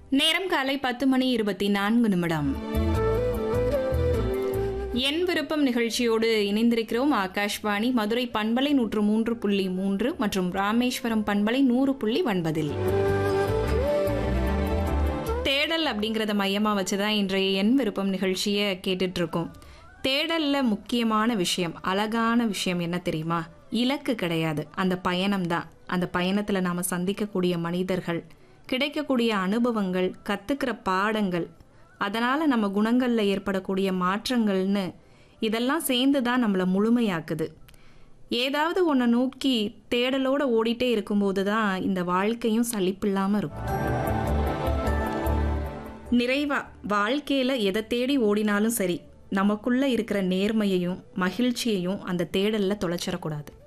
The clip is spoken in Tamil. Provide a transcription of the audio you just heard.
நேரம் காலை பத்து மணி இருபத்தி நான்கு நிமிடம் என் விருப்பம் நிகழ்ச்சியோடு இணைந்திருக்கிறோம் ஆகாஷ்வாணி மதுரை பண்பலை நூற்று மூன்று புள்ளி மூன்று மற்றும் ராமேஸ்வரம் பண்பலை நூறு புள்ளி ஒன்பதில் தேடல் அப்படிங்கிறத மையமா வச்சுதான் இன்றைய என் விருப்பம் நிகழ்ச்சியை கேட்டுட்டு இருக்கோம் தேடல்ல முக்கியமான விஷயம் அழகான விஷயம் என்ன தெரியுமா இலக்கு கிடையாது அந்த பயணம் தான் அந்த பயணத்துல நாம சந்திக்கக்கூடிய மனிதர்கள் கிடைக்கக்கூடிய அனுபவங்கள் கத்துக்கிற பாடங்கள் அதனால நம்ம குணங்கள்ல ஏற்படக்கூடிய மாற்றங்கள்னு இதெல்லாம் சேர்ந்து தான் நம்மளை முழுமையாக்குது ஏதாவது ஒன்றை நோக்கி தேடலோட ஓடிட்டே இருக்கும்போது தான் இந்த வாழ்க்கையும் சலிப்பில்லாம இருக்கும் நிறைவா வாழ்க்கையில எதை தேடி ஓடினாலும் சரி நமக்குள்ள இருக்கிற நேர்மையையும் மகிழ்ச்சியையும் அந்த தேடல்ல தொலைச்சிடக்கூடாது